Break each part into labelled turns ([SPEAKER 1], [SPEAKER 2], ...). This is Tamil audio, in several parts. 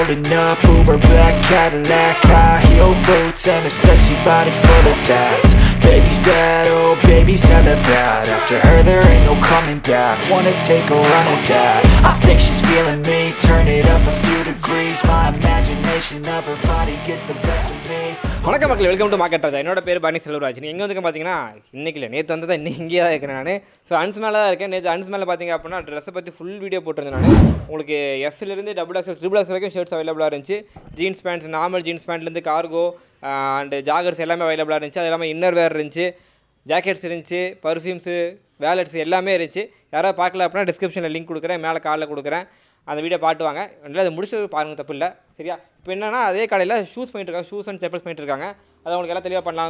[SPEAKER 1] Rolling up, Uber black Cadillac High heel boots and a sexy body full of tats Baby's bad, oh baby's hella bad After her there ain't no coming back Wanna take a run at that I think she's feeling me Turn it up a few degrees My imagination of her body gets the best of me
[SPEAKER 2] வணக்கம் மக்கள் வெல்கம் டு மார்க்கெட் ராஜா என்னோட பேர் பரணி செல்வராஜ் நீங்கள் எங்கே வந்து பார்த்தீங்கன்னா இன்னைக்கு இல்லை நேற்று வந்து தான் இன்னைக்கு இங்கேயே தான் இருக்கேன் நான் ஸோ அன்ஸ் மேலே தான் இருக்கேன் நேற்று அன்ஸ் மேலே பார்த்தீங்க அப்படின்னா ட்ரெஸ்ஸை பற்றி ஃபுல் வீடியோ போட்டிருந்தேன் நான் உங்களுக்கு எஸ்லேருந்து டபுள் எக்ஸ் ட்ரிபிள் எக்ஸ் வரைக்கும் ஷர்ட்ஸ் அவைலபிளாக இருந்துச்சு ஜீன்ஸ் பேண்ட்ஸ் நார்மல் ஜீன்ஸ் பேண்ட்லேருந்து கார்கோ அண்டு ஜாகர்ஸ் எல்லாமே அவைலபிளாக இருந்துச்சு அது இல்லாமல் இன்னர் வேர் இருந்துச்சு ஜாக்கெட்ஸ் இருந்துச்சு பர்ஃப்யூம்ஸு வேலட்ஸ் எல்லாமே இருந்துச்சு யாராவது பார்க்கல அப்படின்னா டிஸ்கிரிப்ஷனில் லிங்க் கொடுக்குறேன் மேலே காலில் கொடுக்குறேன் அந்த வீடியோ பாட்டுவாங்க இல்லை அதை முடிச்சு பாருங்க தப்பு இல்லை சரியா இப்போ என்னன்னா அதே கடையில் ஷூஸ் பண்ணிட்டு இருக்காங்க ஷூஸ் அண்ட் செப்பல்ஸ் பண்ணிட்டு இருக்காங்க அதை உங்களுக்கு எல்லாம் தெளிவாக பண்ணலாம்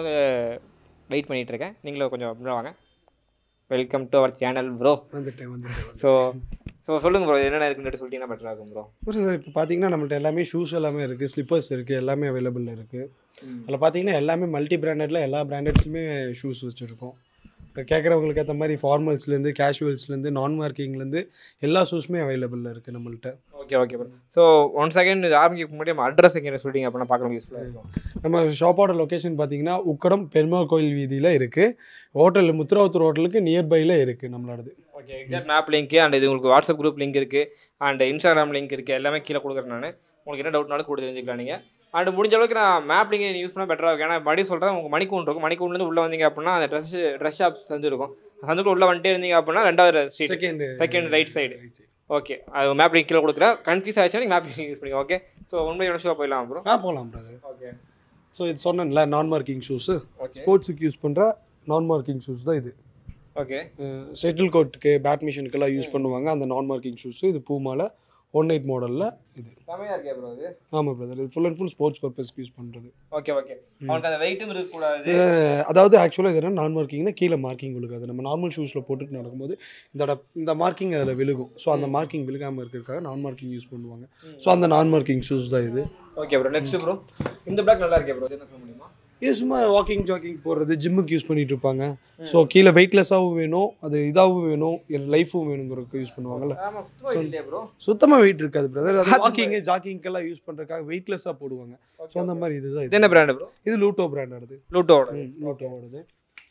[SPEAKER 2] வெயிட் பண்ணிட்டு இருக்கேன் நீங்களும் கொஞ்சம் முன்னாடி வாங்க welcome to our channel bro
[SPEAKER 3] வந்துட்டேன் வந்துட்டேன்
[SPEAKER 2] ஸோ ஸோ சொல்லுங்கள் ப்ரோ என்னென்ன இருக்குன்னு சொல்லிட்டீங்கன்னா பெட்டராக இருக்கும் ப்ரோ
[SPEAKER 3] ஒரு இப்போ பார்த்தீங்கன்னா நம்மள்ட்ட எல்லாமே ஷூஸ் எல்லாமே இருக்குது ஸ்லிப்பர்ஸ் இருக்குது எல்லாமே அவைலபிள் இருக்குது அதில் பார்த்தீங்கன்னா எல்லாமே மல்டி பிராண்டடில் எல்லா பிராண்டட்லையுமே ஷூஸ் வச்சுருக்கோம் இப்போ கேட்குறவங்களுக்கு ஏற்ற மாதிரி ஃபார்மல்ஸ்லேருந்து கேஷுவல்ஸ்லேருந்து நான் மார்க்கிங்லேருந்து எல்லா ஷூஸுமே அவைலபிளில் இருக்குது நம்மள்ட்ட
[SPEAKER 2] okay okay bro so one second இது ஆரம்பிக்க முன்னாடி நம்ம அட்ரஸ் எங்கே சொல்லிட்டீங்க அப்படின்னா பார்க்க யூஸ்ஃபுல்லாக இருக்கும்
[SPEAKER 3] நம்ம ஷாப்போட லொக்கேஷன் பார்த்தீங்கன்னா உக்கடம் பெருமாள் கோயில் வீதியில் இருக்குது ஹோட்டல் முத்துராவத்தூர் ஹோட்டலுக்கு நியர்பையில் இருக்குது நம்மளோடது
[SPEAKER 2] okay exact map link and இது உங்களுக்கு வாட்ஸ்அப் குரூப் லிங்க் இருக்குது அண்ட் இன்ஸ்டாகிராம் லிங்க் இருக்குது எல்லாமே கீழே கொடுக்குறேன் நான் உங்களுக்கு என்ன டவுட்னாலும் கூட தெரிஞ்சுக்கலாம் நீங்கள் அண்ட் முடிஞ்ச அளவுக்கு நான் மேப் லிங்க் யூஸ் பண்ணால் பெட்டராக இருக்கும் ஏன்னா மறுபடியும் சொல்கிறேன் உங்கள் மணிக்கூண்டு இருக்கும் மணிக்கூண்லேருந்து உள்ளே வந்தீங்க அப்படின்னா அந்த ட்ரெஸ் ட்ரெஸ் ஷாப் சந்து இருக்கும் சந்துக்குள்ள உள்ளே வந்துட்டே இருந்தீங்க அப்படின்னா ரெண்டாவது street
[SPEAKER 3] second
[SPEAKER 2] second right side okay அது மேப் லிங்க் கீழே கொடுக்குறேன் கன்ஃபியூஸ் ஆச்சுன்னா நீங்கள் மேப் லிங்க் யூஸ் பண்ணிக்கோ ஓகே ஸோ ஒன் ஷோ போயிடலாம் ப்ரோ
[SPEAKER 3] ஆ போகலாம் பிரதர்
[SPEAKER 2] ஓகே
[SPEAKER 3] ஸோ இது சொன்னேன்ல நான் மார்க்கிங் ஷூஸு
[SPEAKER 2] ஓகே
[SPEAKER 3] ஸ்போர்ட்ஸுக்கு யூஸ் பண்ணுற நான் மார்க்கிங் ஷூஸ் தான் இது
[SPEAKER 2] ஓகே
[SPEAKER 3] ஷெட்டில் கோட்டுக்கு பேட்மிஷனுக்கெல்லாம் யூஸ் பண்ணுவாங்க அந்த நான் மார்க்கிங் ஷூஸு இது பூமால ஒன் எயிட் மாடலில் இது
[SPEAKER 2] செமையாக இருக்கே ப்ரோ இது
[SPEAKER 3] ஆமாம் பிரதர் இது ஃபுல் அண்ட் ஃபுல் ஸ்போர்ட்ஸ் பர்பஸ்க்கு யூஸ் பண்ணுறது
[SPEAKER 2] ஓகே ஓகே அவனுக்கு அந்த வெயிட்டும் இருக்கக்கூடாது
[SPEAKER 3] அதாவது ஆக்சுவலாக இது என்ன நான் மார்க்கிங்னா கீழே மார்க்கிங் விழுகாது நம்ம நார்மல் ஷூஸில் போட்டுட்டு நடக்கும்போது இந்த இட- இந்த மார்க்கிங் அதில் விழுகும் ஸோ அந்த மார்க்கிங் விழுகாமல் இருக்கிறதுக்காக நான் மார்க்கிங் யூஸ் பண்ணுவாங்க ஸோ அந்த நான் மார்க்கிங் ஷூஸ் தான் இது
[SPEAKER 2] ஓகே ப்ரோ நெக்ஸ்ட் ப்ரோ இந்த பிளாக் நல்லா இருக்கே ப்ரோ என்ன சொல்ல முடியுமா
[SPEAKER 3] இது சும்மா வாக்கிங் ஜாக்கிங் போடுறது ஜிம்முக்கு யூஸ் பண்ணிட்டு இருப்பாங்க ஸோ கீழே வெயிட்லெஸ்ஸாகவும் வேணும் அது இதாகவும் வேணும் லைஃபும் வேணுங்கிறதுக்கு யூஸ் பண்ணுவாங்கல்ல
[SPEAKER 2] ஆமாம் சுத்தமாக இல்லையா ப்ரோ
[SPEAKER 3] சுத்தமாக வெயிட் இருக்காது பிரதர் அது வாக்கிங் ஜாக்கிங்க்கெல்லாம் யூஸ் பண்ணுறதுக்காக வெயிட்லெஸ்ஸாக போடுவாங்க ஸோ அந்த மாதிரி இதுதான்
[SPEAKER 2] இது
[SPEAKER 3] இது
[SPEAKER 2] என்ன பிராண்டு ப்ரோ
[SPEAKER 3] இது லூட்டோ பிராண்ட் ஆடுது
[SPEAKER 2] லூட்டோட
[SPEAKER 3] ம் லூட்டோவோடது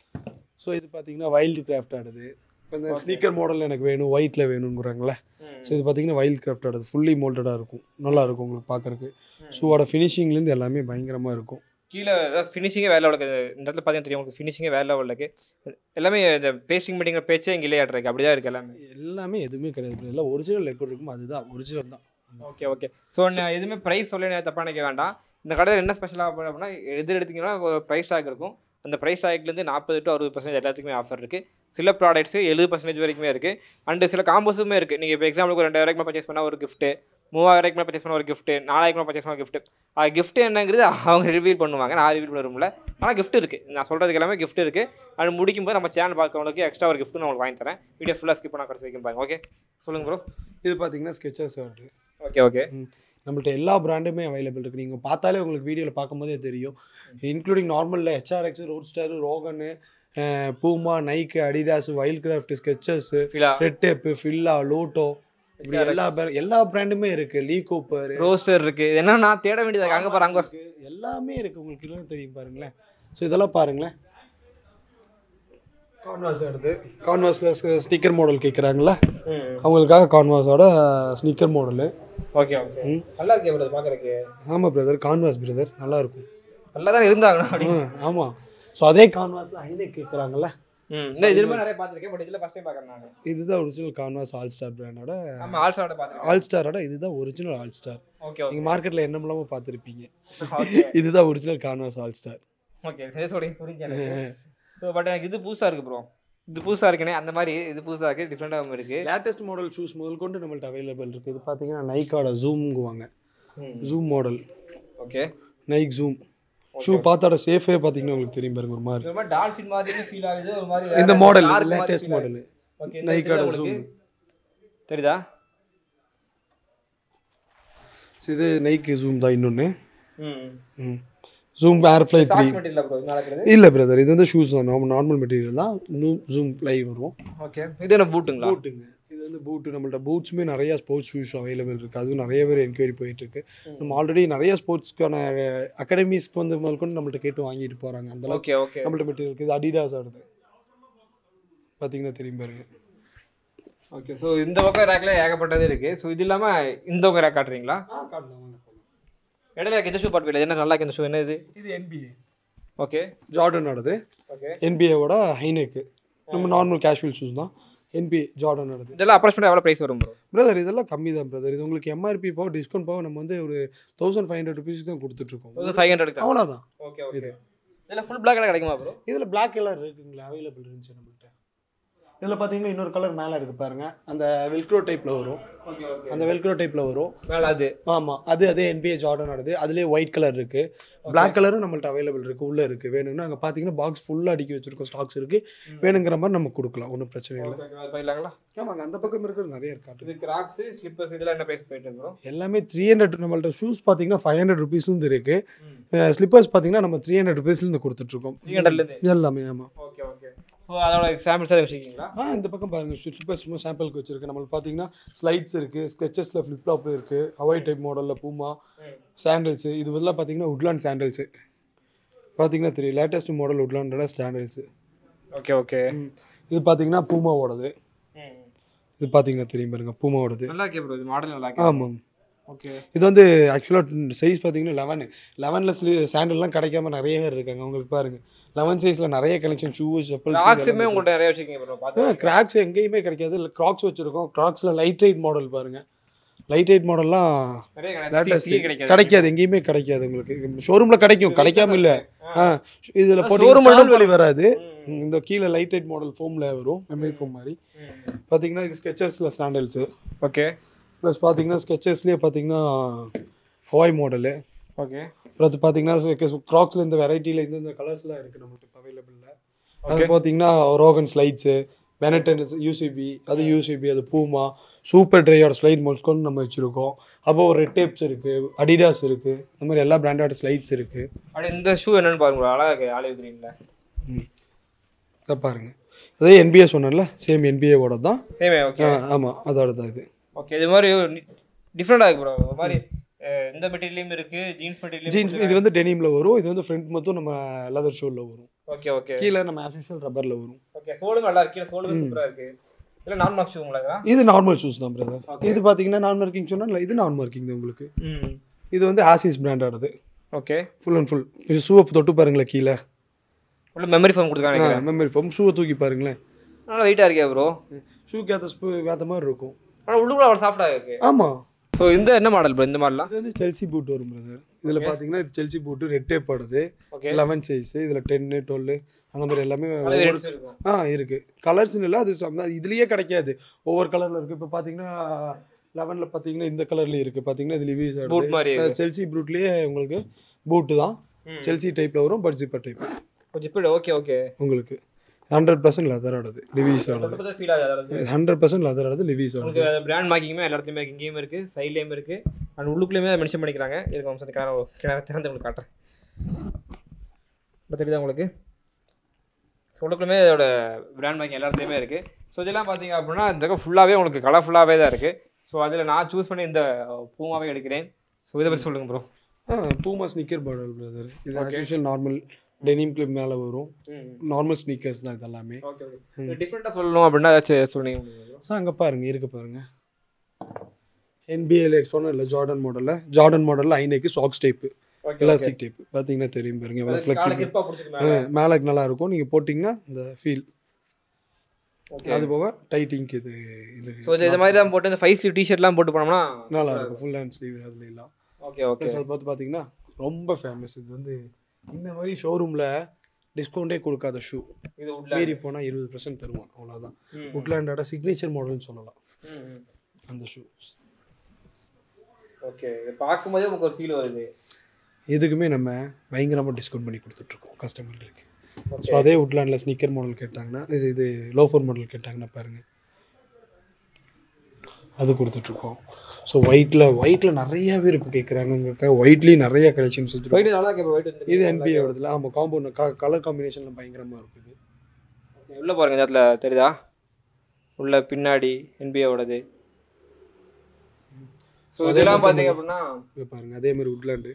[SPEAKER 3] ஸோ இது பார்த்தீங்கன்னா வைல்டு கிராஃப்ட் ஆடுது இப்போ இந்த ஸ்னீக்கர் மாடல் எனக்கு வேணும் ஒயிட்டில் வேணுங்கிறாங்களே ஸோ இது பார்த்தீங்கன்னா வைல்ட் கிராஃப்ட் ஆடுது ஃபுல்லி மோல்டடாக இருக்கும் நல்லா இருக்கும் உங்களுக்கு பார்க்கறதுக்கு ஷூவோட ஃபினிஷிங்லேருந்து எல்லாமே பயங்கரமாக இருக்கும்
[SPEAKER 2] கீழே ஃபினிஷிங்கே வேலை உள்ள இந்த இடத்துல பார்த்தீங்கன்னா தெரியும் உங்களுக்கு ஃபினிஷிங்கே வேலை உள்ள எல்லாமே இந்த பேஸ்டிங் பண்ணிங்கிற பேச்சே இங்கே இல்லையாட்டு இருக்கு அப்படிதான் இருக்கு எல்லாமே
[SPEAKER 3] எல்லாமே எதுவுமே கிடையாது எல்லாம் ஒரிஜினல் ரெக்கார்ட் இருக்கும் அதுதான் ஒரிஜினல் தான்
[SPEAKER 2] ஓகே ஓகே ஸோ நான் எதுவுமே ப்ரைஸ் சொல்ல தப்பாக நினைக்க வேண்டாம் இந்த கடையில் என்ன ஸ்பெஷலாக அப்படின்னா எது எடுத்தீங்கன்னா ஒரு ப்ரைஸ் டேக் இருக்கும் அந்த ப்ரைஸ் டேக்லேருந்து நாற்பது டு அறுபது பர்சன்டேஜ் எல்லாத்துக்குமே ஆஃபர் இருக்குது சில ப்ராடக்ட்ஸு எழுபது பர்சன்டேஜ் வரைக்குமே இருக்குது அண்டு சில காம்போஸுமே இருக்குது நீங்கள் இப்போ எக்ஸாம்பிளுக்கு ஒரு ரெண்டாயிரம் ரூபாய்க்கு பர்ச்சேஸ் பண்ணால் ஒரு கிஃப்ட்டு மூவாயிரம் மேலே பர்ச்சேஸ் பண்ண ஒரு கிஃப்ட்டு நாலாயிரம் மேலே பர்ச்சேஸ் பண்ண கிஃப்ட் அது கிஃப்ட் என்னங்கிறது அவங்க ரிவீல் பண்ணுவாங்க நான் ரிவீல் பண்ண விரும்பல ஆனால் கிஃப்ட் இருக்குது நான் சொல்கிறதுக்கு எல்லாமே கிஃப்ட் இருக்குது அது முடிக்கும் போது நம்ம சேனல் பார்க்கறவங்களுக்கு எக்ஸ்ட்ரா ஒரு கிஃப்ட் நான் உங்களுக்கு வாங்கி தரேன் வீடியோ ஃபுல்லாக ஸ்கிப் பண்ணால் கடைசி வைக்கும் பாருங்க ஓகே சொல்லுங்கள் ப்ரோ
[SPEAKER 3] இது பார்த்தீங்கன்னா ஸ்கெச்சர்ஸ் ஆடுது
[SPEAKER 2] ஓகே ஓகே
[SPEAKER 3] நம்மள்ட்ட எல்லா பிராண்டுமே அவைலபிள் இருக்குது நீங்கள் பார்த்தாலே உங்களுக்கு வீடியோவில் பார்க்கும்போதே தெரியும் இன்க்ளூடிங் நார்மலில் ஹெச்ஆர்எக்ஸ் ரோட் ஸ்டார் ரோகனு Puma Nike Adidas Wildcraft Skechers
[SPEAKER 2] Fila
[SPEAKER 3] Red Tape Fila Lotto இப்படி எல்லா brand- எல்லா பிராண்டுமே இருக்குது லீ கூப்பர்
[SPEAKER 2] ரோஸ்டர் இருக்கு இது என்ன நான் தேட வேண்டியது அங்கே பாரு அங்கே
[SPEAKER 3] எல்லாமே இருக்குது உங்களுக்கு இல்லை தெரியும் பாருங்களேன் ஸோ இதெல்லாம் பாருங்களேன் கான்வாஸ் எடுத்து கான்வாஸில் ஸ்டிக்கர் மாடல் கேட்குறாங்களா அவங்களுக்காக கான்வாஸோட ஸ்னிக்கர் மாடலு
[SPEAKER 2] ஓகே ஓகே நல்லா இருக்கே பிரதர் பார்க்கறதுக்கு
[SPEAKER 3] ஆமாம் பிரதர் கான்வாஸ் பிரதர் நல்லா இருக்கும்
[SPEAKER 2] நல்லா தான் இருந்தாங்க அப்படி
[SPEAKER 3] ஆ, ஆமாம் ஸோ அதே கான்வாஸில் ஹைலைட் கேட்குறாங்கல்ல
[SPEAKER 2] ம் இந்த இது மாதிரி நிறைய பார்த்துருக்கேன் பட் இதில் ஃபஸ்ட் டைம் பார்க்குறேன் நான்
[SPEAKER 3] இதுதான் ஒரிஜினல் கான்வாஸ் ஆல் ஸ்டார் பிராண்டோட
[SPEAKER 2] ஆமாம் ஆல்சோட பார்த்துருக்கேன்
[SPEAKER 3] ஆல் ஸ்டாரோட இதுதான் original all star
[SPEAKER 2] okay okay
[SPEAKER 3] நீங்கள் மார்க்கெட்டில் என்னமெல்லாமோ பார்த்துருப்பீங்க
[SPEAKER 2] ஓகே
[SPEAKER 3] இதுதான் original canvas all star
[SPEAKER 2] okay சரி சொல்லி புரிஞ்சு ஸோ பட் எனக்கு இது புதுசாக இருக்குது ப்ரோ இது புதுசாக இருக்குனே அந்த மாதிரி இது புதுசாக இருக்குது டிஃப்ரெண்ட்டாகவும் இருக்குது
[SPEAKER 3] லேட்டஸ்ட் மாடல் ஷூஸ் முதல் கொண்டு நம்மள்ட்ட அவைலபிள் இருக்குது இது பார்த்தீங்கன்னா நைக்கோட ஜூம்ங்குவாங்க zoom model
[SPEAKER 2] okay
[SPEAKER 3] Nike zoom shoe பார்த்தாட சேஃபே பார்த்தீங்கன்னா உங்களுக்கு தெரியும் பாருங்க ஒரு மாதிரி
[SPEAKER 2] ஒரு மாதிரி டால்ஃபின் மாதிரி ஃபீல் ஆகுது ஒரு மாதிரி
[SPEAKER 3] இந்த மாடல் லேட்டஸ்ட் மாடல்
[SPEAKER 2] ஓகே
[SPEAKER 3] நைக்கோட ஜூம்
[SPEAKER 2] தெரியுதா
[SPEAKER 3] ஸோ இது நைக் ஜூம் தான் இன்னொன்று
[SPEAKER 2] ம்
[SPEAKER 3] ஜூம் ஏர்ஃப்ளை த்ரீ
[SPEAKER 2] சாக்ஸ் மட்டும் இல்லை ப்ரோ நடக்கிறது
[SPEAKER 3] இல்லை பிரதர் இது வந்து ஷூஸ் தான் நார்மல் நார்மல் மெட்டீரியல் தான் இன்னும் ஜூம் ஃப்ளை வரும்
[SPEAKER 2] ஓகே இது என்ன பூட்டுங்களா
[SPEAKER 3] பூட்டுங்க இது அதுலேருந்து பூட்டு நம்மள்ட்ட பூட்ஸுமே நிறைய ஸ்போர்ட்ஸ் ஷூஸ் அவைலபிள் இருக்குது அதுவும் நிறைய பேர் என்கொயரி போயிட்டுருக்கு நம்ம ஆல்ரெடி நிறைய ஸ்போர்ட்ஸ்க்கான அகாடமிஸ்க்கு வந்து முதல் கொண்டு நம்மள்ட்ட கேட்டு வாங்கிட்டு போகிறாங்க அந்த அளவுக்கு
[SPEAKER 2] ஓகே ஓகே
[SPEAKER 3] நம்மள்ட்ட மெட்டீரியல் இருக்குது இது அடிடாஸ் ஆடுது பார்த்தீங்கன்னா தெரியும் பாருங்க
[SPEAKER 2] ஓகே ஸோ இந்த பக்கம் ரேக்ல ஏகப்பட்டது இருக்கு ஸோ இது இல்லாம இந்த பக்கம் ரேக் காட்டுறீங்களா
[SPEAKER 3] ஆ காட்டலாம் வாங்க போகலாம்
[SPEAKER 2] இடையில இந்த ஷூ பாட்டு என்ன நல்லா இருக்கு இந்த ஷூ என்ன இது
[SPEAKER 3] இது என்பிஏ
[SPEAKER 2] ஓகே
[SPEAKER 3] ஜார்டன் ஆடுது
[SPEAKER 2] ஓகே
[SPEAKER 3] என்பிஏவோட ஹைனெக்கு நம்ம நார்மல் கேஷுவல் ஷூஸ் தான் என்பிஏ ஜார்டன் ஆடுது
[SPEAKER 2] இதெல்லாம் அப்ராக்சிமேட் எவ்வளோ ப்ரைஸ் வரும் ப்ரோ
[SPEAKER 3] பிரதர் இதெல்லாம் கம்மி தான் பிரதர் இது உங்களுக்கு எம்ஆர்பி போக டிஸ்கவுண்ட் போக நம்ம வந்து ஒரு தௌசண்ட் ஃபைவ் ஹண்ட்ரட் ருபீஸ்க்கு தான் கொடுத்துட்ருக்கோம்
[SPEAKER 2] ஃபைவ் ஹண்ட்ரட்
[SPEAKER 3] அவ்வளோதான்
[SPEAKER 2] ஓகே ஓகே இதில் ஃபுல் பிளாக் கிடைக்குமா ப்ரோ
[SPEAKER 3] இதில் Black கலர் இருக்குங்களா அவைலபிள் இருந்துச்சு நம்மள்ட்ட இதில் பார்த்தீங்கன்னா இன்னொரு கலர் மேலே இருக்கு பாருங்க அந்த வெல்க்ரோ டைப்பில் வரும்
[SPEAKER 2] ஓகே ஓகே
[SPEAKER 3] அந்த வெல்க்ரோ டைப்பில் வரும்
[SPEAKER 2] மேலே அது
[SPEAKER 3] ஆமாம் அது அதே என்பிஏ ஜார்டன் ஆடுது அதுலேயே ஒயிட் கலர் இருக்கு Black கலரும் நம்மள்ட்ட அவைலபிள் இருக்கு உள்ளே இருக்கு வேணும்னா அங்கே பார்த்தீங்கன்னா பாக்ஸ் ஃபுல்லாக அடுக்கி வச்சிருக்கோம் ஸ்டாக்ஸ் இருக்கு வேணுங்கிற மாதிரி நம்ம கொடுக்கலாம் ஒன்றும் பிரச்சனை இல்லை
[SPEAKER 2] போயிடலாங்களா
[SPEAKER 3] ஆமாங்க அந்த பக்கம் இருக்கிறது நிறைய இருக்காட்டு
[SPEAKER 2] இது கிராக்ஸ் ஸ்லிப்பர்ஸ் இதெல்லாம் என்ன ப்ரைஸ் போயிட்டு இருக்கு ப்ரோ
[SPEAKER 3] எல்லாமே த்ரீ ஹண்ட்ரட் நம்மள்ட்ட ஷூஸ் பார்த்தீங்கன்னா ஃபைவ் ஹண்ட்ரட் ருபீஸ்லேருந்து இருக்கு ஸ்லிப்பர்ஸ் பார்த்தீங்கன்னா நம்ம த்ரீ ஹண்ட்ரட் ருபீஸ்லேருந்து கொடுத்துட்ருக்கோம்
[SPEAKER 2] த்ரீ ஹண்ட்ரட்லேருந்து
[SPEAKER 3] எல்லாமே ஆமாம்
[SPEAKER 2] ஓகே ஓகே ஸோ அதோட சாம்பிள்ஸாக வச்சுருக்கீங்களா
[SPEAKER 3] ஆ இந்த பக்கம் பாருங்க ஸ்லிப்பர்ஸ் சும்மா சாம்பிளுக்கு வச்சிருக்கு நம்மளுக்கு பார்த்தீங்கன்னா ஸ்லைட்ஸ் இருக்கு ஸ்கெச்சஸில் ஃப்ளிப் ஃப்ளாப் இருக்கு ஹவாய் டைப் மாடலில் பூமா சாண்டல்ஸு இது இதெல்லாம் பார்த்தீங்கன்னா உட்லாண்ட் சாண்டல்ஸு பார்த்தீங்கன்னா தெரியும் லேட்டஸ்ட் மாடல் உட்லாண்டோட சாண்டல்ஸு
[SPEAKER 2] ஓகே ஓகே
[SPEAKER 3] இது பார்த்தீங்கன்னா பூமாவோடது இது பார்த்தீங்கன்னா தெரியும் பாருங்க பூமாவோடது
[SPEAKER 2] நல்லா இருக்கே ப்ரோ இது மாடல் நல்லா இருக்கு
[SPEAKER 3] ஆமாம்
[SPEAKER 2] ஓகே
[SPEAKER 3] இது வந்து ஆக்சுவலாக சைஸ் பார்த்தீங்கன்னா லெவனு லெவனில் ஸ்லீ சாண்டல்லாம் கிடைக்காம நிறைய பேர் இருக்காங்க உங்களுக்கு பாருங்க லெவன் சைஸில் நிறைய கலெக்ஷன் ஷூ செப்பல்
[SPEAKER 2] கிராக்ஸுமே உங்கள்கிட்ட நிறைய வச்சுருக்கீங்க ப்ரோ பார்த்து
[SPEAKER 3] கிராக்ஸ் எங்கேயுமே கிடைக்காது இல்லை க்ராக்ஸ் வச்சுருக்கோம் க்ராக்ஸில் லைட் வெயிட் மாடல் பாருங்க லைட் வெயிட் மாடல்லாம்
[SPEAKER 2] நிறைய
[SPEAKER 3] latest.
[SPEAKER 2] கிடையாது கிடைக்காது
[SPEAKER 3] கிடைக்காது எங்கேயுமே கிடைக்காது உங்களுக்கு ஷோரூமில் கிடைக்கும் கிடைக்காம இல்லை ஆ இதில்
[SPEAKER 2] showroom
[SPEAKER 3] போட்டு
[SPEAKER 2] மட்டும்
[SPEAKER 3] கால் வலி வராது இந்த கீழே லைட் வெயிட் மாடல் ஃபோமில் வரும் மெமரி ஃபோம் மாதிரி பார்த்தீங்கன்னா இது ஸ்கெச்சர்ஸில் சாண்டல்ஸு
[SPEAKER 2] ஓகே
[SPEAKER 3] ப்ளஸ் பார்த்தீங்கன்னா ஸ்கெச்சர்ஸ்லேயே பார்த்தீங்கன்னா ஹவாய் மாடலு
[SPEAKER 2] ஓகே
[SPEAKER 3] அப்புறம் அது பார்த்தீங்கன்னா க்ராக்ஸில் இந்த வெரைட்டியில் இந்த இந்த கலர்ஸ்லாம் இருக்குது நம்மகிட்ட அவைலபிளில் அது பார்த்தீங்கன்னா ரோகன் ஸ்லைட்ஸு பெனட்டன் யூசிபி அது யூசிபி அது பூமா சூப்பர் ட்ரையோட ஸ்லைட் மோஸ்கோன்னு நம்ம வச்சுருக்கோம் அப்போ ஒரு ரெட் டேப்ஸ் இருக்குது அடிடாஸ் இருக்குது இந்த மாதிரி எல்லா பிராண்டோட ஸ்லைட்ஸ் இருக்குது
[SPEAKER 2] அப்படியே இந்த ஷூ என்னன்னு பாருங்க bro. அழகா இருக்கு ஆலிவ் கிரீன்ல
[SPEAKER 3] இதை பாருங்கள் அதே என்பிஏ சொன்னேன்ல சேம் என்பிஏவோட தான்
[SPEAKER 2] சேமே ஓகே
[SPEAKER 3] ஆமாம் அதோட தான் இது
[SPEAKER 2] ஓகே இது மாதிரி டிஃப்ரெண்டாக இருக்கு ப்ரோ ஒரு மாதிரி அஹ், இந்த மெட்டீரியலும் இருக்கு ஜீன்ஸ் மெட்டீரியல்
[SPEAKER 3] ஜீன்ஸ் இது வந்து டெனிமில் வரும் இது வந்து ஃப்ரண்ட் மட்டும் நம்ம லெதர் ஷோவில் வரும்
[SPEAKER 2] ஓகே ஓகே
[SPEAKER 3] கீழே நம்ம ஆஸ் ரப்பரில் வரும்
[SPEAKER 2] ஓகே சோலும் நல்லா இருக்கு சோலும் சூப்பரா இருக்கு இல்ல நான் மார்க் ஷூ உங்களுக்கு
[SPEAKER 3] இது நார்மல் ஷூஸ் தான் பிரதர் இது பார்த்தீங்கன்னா நான் மார்க்கிங் சொன்னால் இது நான் மார்க்கிங் தான் உங்களுக்கு
[SPEAKER 2] ம்
[SPEAKER 3] இது வந்து ஆசிஸ் பிராண்டோடது
[SPEAKER 2] ஓகே
[SPEAKER 3] ஃபுல் அண்ட் ஃபுல் இது ஷூவை தொட்டு பாருங்களேன் கீழே
[SPEAKER 2] உள்ள மெமரி ஃபோன் கொடுத்துருக்காங்க
[SPEAKER 3] மெமரி ஃபோம் ஷூவை தூக்கி பாருங்களேன்
[SPEAKER 2] நல்லா வெயிட்டாக இருக்கே ப்ரோ
[SPEAKER 3] ஷூக்கு ஏற்ற ஸ்பூ ஏற்ற மாதிரி இருக்கும்
[SPEAKER 2] ஆனால் உள்ளுக்குள்ள அவ்வளோ சாஃப்டாக இருக்கு
[SPEAKER 3] ஆமாம்
[SPEAKER 2] ஸோ இந்த என்ன மாடல் ப்ரோ இந்த மாடலாம்
[SPEAKER 3] இது வந்து செல்சி பூட் வரும் பிரதர் இதில் பார்த்தீங்கன்னா இது செல்சி பூட்டு ரெட் டேப் ஆடுது
[SPEAKER 2] ஓகே
[SPEAKER 3] லெவன் சைஸ் இதில் டென்னு டுவெல் அந்த மாதிரி எல்லாமே
[SPEAKER 2] கலர் வேரியன்ஸ் இருக்கும்
[SPEAKER 3] ஆ இருக்குது கலர்ஸ்னு இல்லை அது சம்- இதுலயே கிடைக்காது ஒவ்வொரு கலரில் இருக்குது இப்போ பார்த்தீங்கன்னா லெவனில் பார்த்தீங்கன்னா இந்த கலர்லேயே இருக்குது பார்த்தீங்கன்னா இது லிவிஸ்
[SPEAKER 2] பூட் மாதிரி இருக்கு.
[SPEAKER 3] செல்சி ப்ரூட்லேயே உங்களுக்கு பூட்டு தான்
[SPEAKER 2] ம்.
[SPEAKER 3] செல்சி டைப்பில் வரும் பட் ஜிப்பர் டைப்
[SPEAKER 2] கொஞ்சம் இப்போ ஓகே ஓகே
[SPEAKER 3] உங்களுக்கு ஹண்ட்ரட் பர்சன்ட் லெதர் ஆடுது லிவிஸ் ஆடுது
[SPEAKER 2] ஃபீல் ஆகுது அதாவது
[SPEAKER 3] ஹண்ட்ரட் பர்சன்ட் லெதர் ஆடுது லிவிஸ் ஆடுது
[SPEAKER 2] உங்களுக்கு பிராண்ட் மார்க்கிங்குமே எல்லா இடத்துலையுமே இருக்கு இங்கேயும் இருக்கு சைட்லேயும் இருக்கு அண்ட் உள்ளுக்குள்ளேயுமே அதை மென்ஷன் பண்ணிக்கிறாங்க இதுக்கு வம்சத்து கிணறு கிணறு திறந்து உங்களுக்கு காட்டுறேன் இப்போ தெரியுதா உங்களுக்கு ஸோ உள்ளுக்குள்ளேயுமே இதோட பிராண்ட் மார்க்கிங் எல்லா இடத்துலையுமே இருக்கு ஸோ இதெல்லாம் பார்த்தீங்க அப்படின்னா இந்த ஃபுல்லாகவே உங்களுக்கு கலர்ஃபுல்லாகவே தான் இருக்கு ஸோ அதில் நான் சூஸ் பண்ணி இந்த பூமாவே எடுக்கிறேன் ஸோ இதை பற்றி சொல்லுங்க ப்ரோ
[SPEAKER 3] ஆ பூமா ஸ்னிக்கர் மாடல் பிரதர் இது ஆக்சுவல் நார்மல் டெனிம் கிளிப் மேலே வரும் நார்மல் ஸ்னீக்கர்ஸ் தான் இது எல்லாமே
[SPEAKER 2] ஓகே ஓகே டிஃப்ரெண்ட்டாக சொல்லணும் அப்படின்னா ஏதாச்சும் சொன்னீங்க
[SPEAKER 3] ஸோ அங்கே பாருங்க இருக்கு பாருங்க என்பிஏல சொன்னல ஜார்டன் மாடலில் ஜார்டன் மாடலில் high neck socks type
[SPEAKER 2] okay
[SPEAKER 3] elastic type பார்த்தீங்கன்னா தெரியும் பாருங்க எவ்வளோ
[SPEAKER 2] காலை
[SPEAKER 3] ஃப்ளெக்சிபிள்
[SPEAKER 2] கிரிப்பாக பிடிச்சிருக்கேன்
[SPEAKER 3] மேலே நல்லா இருக்கும் நீங்கள் போட்டிங்கன்னா இந்த ஃபீல்
[SPEAKER 2] ஓகே
[SPEAKER 3] அது போக டைட்டிங்க் இது இது
[SPEAKER 2] ஸோ இது இந்த மாதிரி தான் போட்டு இந்த ஃபைவ் ஸ்லீவ் டிஷர்ட்லாம் போட்டு போனோம்னா
[SPEAKER 3] நல்லா இருக்கும் ஃபுல் ஹேண்ட் ஸ்லீவ் அதுல எல்லாம்
[SPEAKER 2] ஓகே ஓகே
[SPEAKER 3] ப்ளஸ் அது பார்த்து பார்த்தீங்கன்னா ரொம்ப ஃபேமஸ் இது வந்து இந்த மாதிரி ஷோரூமில் டிஸ்கவுண்டே கொடுக்காத ஷூ
[SPEAKER 2] இது உள்ள
[SPEAKER 3] மீறி போனால் இருபது பர்சன்ட் தருவான் அவ்வளோதான் உட்லாண்டோட சிக்னேச்சர் மாடல்னு சொல்லலாம் அந்த ஷூ
[SPEAKER 2] ஓகே இது பார்க்கும்போதே உங்களுக்கு ஒரு ஃபீல் வருது
[SPEAKER 3] எதுக்குமே நம்ம பயங்கரமாக டிஸ்கவுண்ட் பண்ணி கொடுத்துட்ருக்கோம் கஸ்டமர்களுக்கு ஸோ அதே உட்லாண்டில் ஸ்னிக்கர் மாடல் கேட்டாங்கன்னா இது இது லோஃபர் மாடல் கேட்டாங்கன்னா பாருங்கள் அது கொடுத்துட்ருக்கோம் ஸோ ஒயிட்டில் ஒயிட்டில் நிறைய பேர் இப்போ கேட்குறாங்க உங்களுக்கு ஒயிட்லேயும் நிறைய கலெக்ஷன்ஸ் வச்சுருக்கோம்
[SPEAKER 2] ஒயிட் நல்லா இருக்கு ஒயிட் வந்து
[SPEAKER 3] இது என்பிஏ வருதுல ஆமாம் காம்பவுண்ட் கலர் காம்பினேஷனில் பயங்கரமாக இருக்குது
[SPEAKER 2] உள்ள பாருங்க இந்த இடத்துல தெரியுதா உள்ள பின்னாடி என்பிஏவோடது ஸோ இதெல்லாம் பார்த்தீங்க அப்படின்னா
[SPEAKER 3] இங்க பாருங்க அதே மாதிரி உட்லாண்டு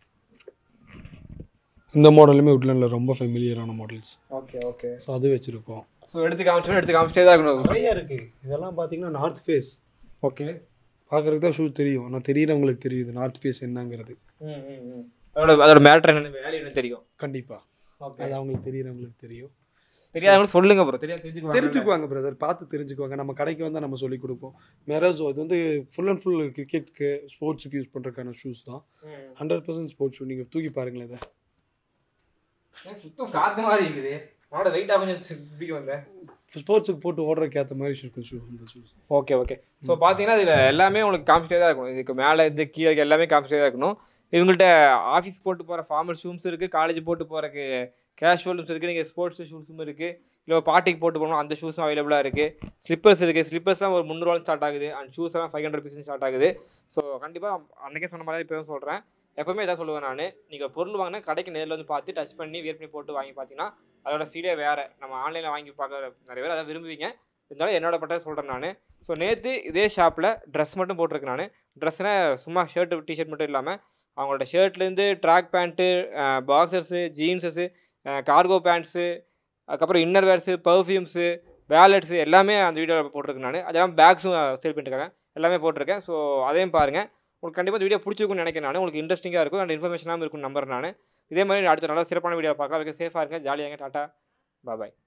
[SPEAKER 3] இந்த மாடலுமே உட்லாண்டில் ரொம்ப ஃபெமிலியரான மாடல்ஸ்
[SPEAKER 2] ஓகே ஓகே
[SPEAKER 3] ஸோ அது வச்சுருக்கோம்
[SPEAKER 2] ஸோ எடுத்து காமிச்சோம் எடுத்து காமிச்சிட்டே தான் இருக்கணும்
[SPEAKER 3] நிறைய இருக்குது இதெல்லாம் பார்த்தீங்கன்னா நார்த் ஃபேஸ்
[SPEAKER 2] ஓகே
[SPEAKER 3] பார்க்குறதுக்கு தான் ஷூ தெரியும் ஆனால் தெரியிறவங்களுக்கு தெரியுது நார்த் ஃபேஸ் என்னங்கிறது
[SPEAKER 2] ம் ம் ம் அதோட அதோட மேட்ரு என்ன வேல்யூ என்ன தெரியும்
[SPEAKER 3] கண்டிப்பாக
[SPEAKER 2] ஓகே
[SPEAKER 3] அது அவங்களுக்கு தெரியிறவங்களுக்கு தெரியும்
[SPEAKER 2] தெரியாதவங்க சொல்லுங்க ப்ரோ தெரியாது தெரிஞ்சுக்குவாங்க
[SPEAKER 3] தெரிஞ்சுக்குவாங்க பிரதர் பார்த்து தெரிஞ்சுக்குவாங்க நம்ம கடைக்கு வந்தால் நம்ம சொல்லி கொடுப்போம் மெராசோ இது வந்து ஃபுல் அண்ட் ஃபுல் கிரிக்கெட்டுக்கு ஸ்போர்ட்ஸுக்கு யூஸ் பண்ணுறதுக்கான ஷூஸ் தான் ஹண்ட்ரட் பர்சன்ட் ஸ்போர்ட்ஸ் ஷூ நீங்கள் தூக்கி பாருங்களேன் இதை
[SPEAKER 2] சுத்தம் காத்து மாதிரி இருக்குது அவனோட வெயிட்டாக கொஞ்சம் சிப்பிக்கு வந்தேன்
[SPEAKER 3] ஸ்போர்ட்ஸுக்கு போட்டு ஓடுறதுக்கு ஏற்ற மாதிரி இருக்கும் ஷூ இந்த ஷூஸ்
[SPEAKER 2] ஓகே ஓகே ஸோ பார்த்தீங்கன்னா இதில் எல்லாமே உங்களுக்கு காமிச்சிட்டே தான் இருக்கும் இதுக்கு மேலே இருந்து கீழே எல்லாமே காமிச்சிட்டே தான் இருக்கணும் இவங்கள்ட்ட ஆஃபீஸ் போட்டு போகிற ஃபார்மல் ஷூஸ் இருக்குது காலேஜ் போட்டு போகிறக்கு கேஷுவல் ஷூஸ் இருக்குது நீங்கள் ஸ்போர்ட்ஸ் ஷூஸும் இருக்குது இல்லை பார்ட்டிக்கு போட்டு போகணும் அந்த ஷூஸும் அவைலபிளாக இருக்குது ஸ்லிப்பர்ஸ் இருக்குது ஸ்லிப்பர்ஸ்லாம் ஒரு முந்நூறுவா ஸ்டார்ட் ஆகுது அண்ட் ஷூஸ் எல்லாம் ஃபைவ் ஹண்ட்ரட் பீஸ் ஸ்டார்ட் ஆகுது ஸோ கண்டிப்பாக அன்றைக்கே சொன்ன மாதிரி இப்போ சொல்கிறேன் எப்பவுமே இதான் சொல்லுவேன் நான் நீங்கள் பொருள் வாங்கினா கடைக்கு நேரில் வந்து பார்த்து டச் பண்ணி வியர் பண்ணி போட்டு வாங்கி பார்த்தீங்கன்னா அதோட ஃபீலே வேறு நம்ம ஆன்லைனில் வாங்கி பார்க்க நிறைய பேர் அதை விரும்புவீங்க இருந்தாலும் என்னோட பட்டதை சொல்கிறேன் நான் ஸோ நேற்று இதே ஷாப்பில் ட்ரெஸ் மட்டும் போட்டிருக்கேன் நான் ட்ரெஸ்னால் சும்மா ஷர்ட்டு டிஷர்ட் மட்டும் இல்லாமல் அவங்களோட ஷர்ட்லேருந்து ட்ராக் பேண்ட்டு பாக்ஸர்ஸு ஜீன்ஸஸு கார்கோ பேண்ட்ஸு அதுக்கப்புறம் இன்னர் வேர்ஸு பர்ஃப்யூம்ஸு வேலட்ஸு எல்லாமே அந்த வீடியோவில் போட்டிருக்கேன் நான் அதெல்லாம் பேக்ஸும் சேல் பண்ணிட்டுருக்காங்க எல்லாமே போட்டிருக்கேன் ஸோ அதையும் பாருங்கள் உங்களுக்கு கண்டிப்பாக இந்த வீடியோ பிடிச்சிருக்கும்னு நினைக்கிறேன் நான் உங்களுக்கு இன்ட்ரெஸ்டிங்காக இருக்கும் அண்ட் இன்ஃபர்மேஷனாகவும் இருக்கும் நம்பர் நான் இதே மாதிரி அடுத்த நல்ல சிறப்பான வீடியோ பார்க்கலாம் அதுக்கு சேஃபாக இருங்க ஜாலியாங்க டாட்டா பாய்